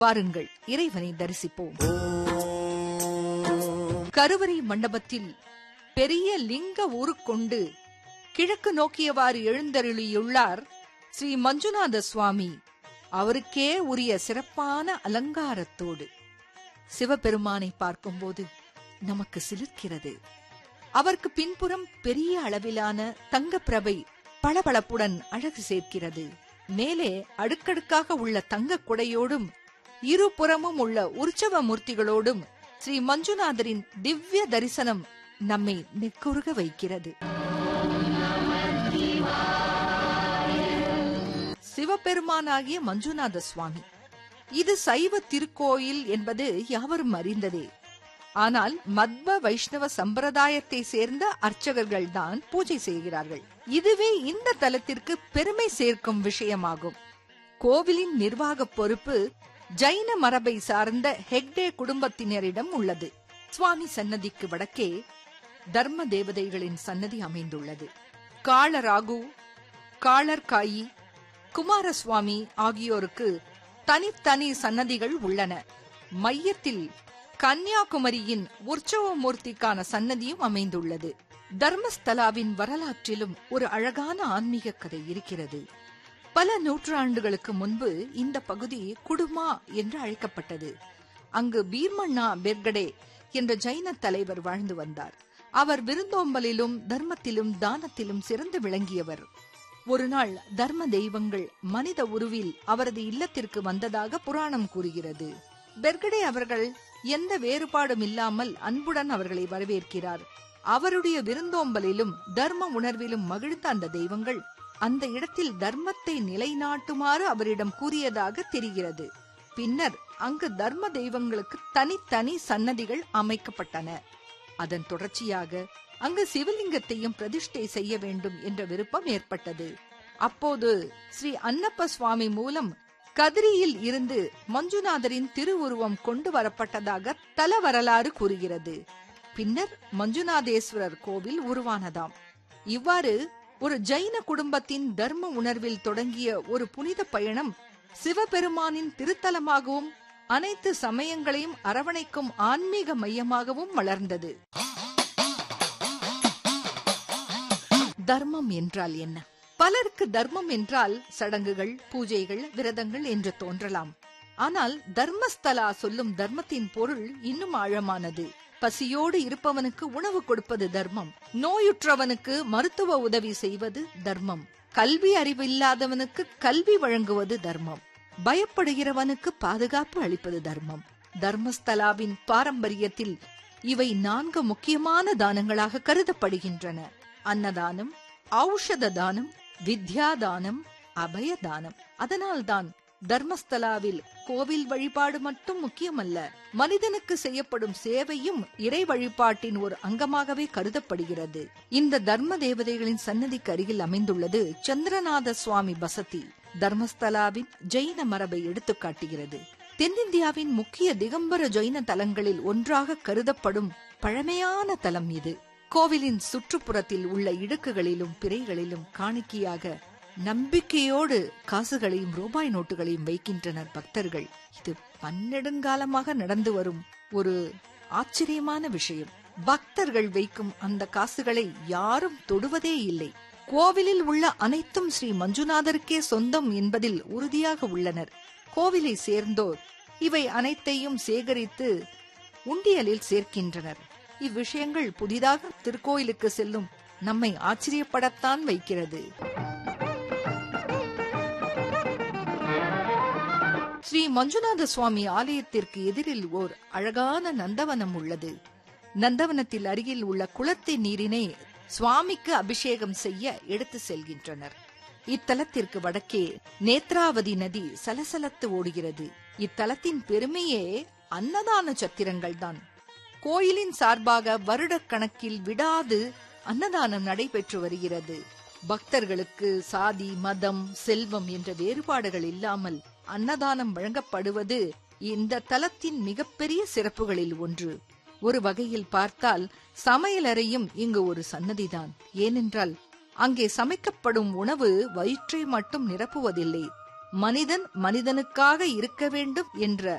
வாருங்கள் இறைவனை தரிசிப்போம் கருவறை மண்டபத்தில் பெரிய லிங்க உருக்கொண்டு கிழக்கு நோக்கியவாறு எழுந்தருளியுள்ளார் ஸ்ரீ மஞ்சுநாத சுவாமி அவருக்கே உரிய சிறப்பான அலங்காரத்தோடு சிவபெருமானை பார்க்கும்போது நமக்கு சிலிர்க்கிறது அவருக்கு பின்புறம் பெரிய அளவிலான தங்கப்பிரபை பளபளப்புடன் அழகு சேர்க்கிறது மேலே அடுக்கடுக்காக உள்ள தங்கக் குடையோடும் இருபுறமும் உள்ள உற்சவ மூர்த்திகளோடும் ஸ்ரீ மஞ்சுநாதரின் திவ்ய தரிசனம் நம்மை நெக்குருக வைக்கிறது சிவபெருமானாகிய மஞ்சுநாத சுவாமி இது சைவ திருக்கோயில் என்பது யாவரும் அறிந்ததே ஆனால் மத்வ வைஷ்ணவ சம்பிரதாயத்தை சேர்ந்த அர்ச்சகர்கள் தான் பூஜை செய்கிறார்கள் இதுவே இந்த தலத்திற்கு பெருமை சேர்க்கும் விஷயமாகும் கோவிலின் நிர்வாக பொறுப்பு ஜைன மரபை சார்ந்த ஹெக்டே குடும்பத்தினரிடம் உள்ளது சுவாமி சன்னதிக்கு வடக்கே தர்ம தேவதைகளின் சன்னதி அமைந்துள்ளது காளராகு காளர்காயி குமாரசுவாமி ஆகியோருக்கு தனித்தனி சன்னதிகள் உள்ளன மையத்தில் கன்னியாகுமரியின் உற்சவ மூர்த்திக்கான சன்னதியும் அமைந்துள்ளது தர்மஸ்தலாவின் வரலாற்றிலும் ஒரு அழகான ஆன்மீக கதை இருக்கிறது பல நூற்றாண்டுகளுக்கு முன்பு இந்த பகுதி குடுமா என்று அழைக்கப்பட்டது அங்கு பீர்மண்ணா பெர்கடே என்ற ஜைன தலைவர் வாழ்ந்து வந்தார் அவர் விருந்தோம்பலிலும் தர்மத்திலும் தானத்திலும் சிறந்து விளங்கியவர் ஒரு நாள் தர்ம தெய்வங்கள் மனித உருவில் அவரது இல்லத்திற்கு வந்ததாக புராணம் கூறுகிறது பெர்கடே அவர்கள் எந்த வேறுபாடும் இல்லாமல் அன்புடன் அவர்களை வரவேற்கிறார் அவருடைய விருந்தோம்பலிலும் தர்ம உணர்விலும் மகிழ்ந்த அந்த தெய்வங்கள் அந்த இடத்தில் தர்மத்தை நிலைநாட்டுமாறு அவரிடம் கூறியதாக தெரிகிறது பின்னர் அங்கு தர்ம தெய்வங்களுக்கு தனித்தனி சன்னதிகள் அமைக்கப்பட்டன அதன் தொடர்ச்சியாக அங்கு சிவலிங்கத்தையும் பிரதிஷ்டை செய்ய வேண்டும் என்ற விருப்பம் ஏற்பட்டது அப்போது ஸ்ரீ அன்னப்ப சுவாமி மூலம் கதிரியில் இருந்து மஞ்சுநாதரின் திருவுருவம் கொண்டு வரப்பட்டதாக தல வரலாறு கூறுகிறது பின்னர் மஞ்சுநாதேஸ்வரர் கோவில் உருவானதாம் இவ்வாறு ஒரு ஜைன குடும்பத்தின் தர்ம உணர்வில் தொடங்கிய ஒரு புனித பயணம் சிவபெருமானின் திருத்தலமாகவும் அனைத்து சமயங்களையும் அரவணைக்கும் ஆன்மீக மையமாகவும் வளர்ந்தது தர்மம் என்றால் என்ன பலருக்கு தர்மம் என்றால் சடங்குகள் பூஜைகள் விரதங்கள் என்று தோன்றலாம் ஆனால் தர்மஸ்தலா சொல்லும் தர்மத்தின் பொருள் இன்னும் ஆழமானது பசியோடு இருப்பவனுக்கு உணவு கொடுப்பது தர்மம் நோயுற்றவனுக்கு மருத்துவ உதவி செய்வது தர்மம் கல்வி அறிவில்லாதவனுக்கு கல்வி வழங்குவது தர்மம் பயப்படுகிறவனுக்கு பாதுகாப்பு அளிப்பது தர்மம் தர்மஸ்தலாவின் பாரம்பரியத்தில் இவை நான்கு முக்கியமான தானங்களாக கருதப்படுகின்றன அன்னதானம் ஔஷத தானம் வித்யாதானம் அபயதானம் அதனால்தான் தர்மஸ்தலாவில் கோவில் வழிபாடு மட்டும் முக்கியமல்ல மனிதனுக்கு செய்யப்படும் சேவையும் இறை வழிபாட்டின் ஒரு அங்கமாகவே கருதப்படுகிறது இந்த தர்ம தேவதைகளின் சன்னதிக்கு அருகில் அமைந்துள்ளது சந்திரநாத சுவாமி பசதி தர்மஸ்தலாவின் ஜெயின மரபை எடுத்துக் காட்டுகிறது தென்னிந்தியாவின் முக்கிய திகம்பர ஜெயின தலங்களில் ஒன்றாக கருதப்படும் பழமையான தலம் இது கோவிலின் சுற்றுப்புறத்தில் உள்ள இடுக்குகளிலும் பிறைகளிலும் காணிக்கையாக நம்பிக்கையோடு காசுகளையும் ரூபாய் நோட்டுகளையும் வைக்கின்றனர் பக்தர்கள் இது பன்னெடுங்காலமாக நடந்து வரும் ஒரு ஆச்சரியமான விஷயம் பக்தர்கள் வைக்கும் அந்த காசுகளை யாரும் தொடுவதே இல்லை கோவிலில் உள்ள அனைத்தும் ஸ்ரீ மஞ்சுநாதருக்கே சொந்தம் என்பதில் உறுதியாக உள்ளனர் கோவிலை சேர்ந்தோர் இவை அனைத்தையும் சேகரித்து உண்டியலில் சேர்க்கின்றனர் இவ்விஷயங்கள் புதிதாக திருக்கோயிலுக்கு செல்லும் நம்மை ஆச்சரியப்படத்தான் வைக்கிறது ஸ்ரீ மஞ்சுநாத சுவாமி ஆலயத்திற்கு எதிரில் ஓர் அழகான நந்தவனம் உள்ளது நந்தவனத்தில் அருகில் உள்ள குளத்தின் நீரினை சுவாமிக்கு அபிஷேகம் செய்ய எடுத்து செல்கின்றனர் இத்தலத்திற்கு வடக்கே நேத்ராவதி நதி சலசலத்து ஓடுகிறது இத்தலத்தின் பெருமையே அன்னதான சத்திரங்கள் தான் கோயிலின் சார்பாக வருடக்கணக்கில் விடாது அன்னதானம் நடைபெற்று வருகிறது பக்தர்களுக்கு சாதி மதம் செல்வம் என்ற வேறுபாடுகள் இல்லாமல் அன்னதானம் வழங்கப்படுவது இந்த தலத்தின் மிகப்பெரிய சிறப்புகளில் ஒன்று ஒரு வகையில் பார்த்தால் சமையலறையும் இங்கு ஒரு சன்னதிதான் ஏனென்றால் அங்கே சமைக்கப்படும் உணவு வயிற்றை மட்டும் நிரப்புவதில்லை மனிதன் மனிதனுக்காக இருக்க வேண்டும் என்ற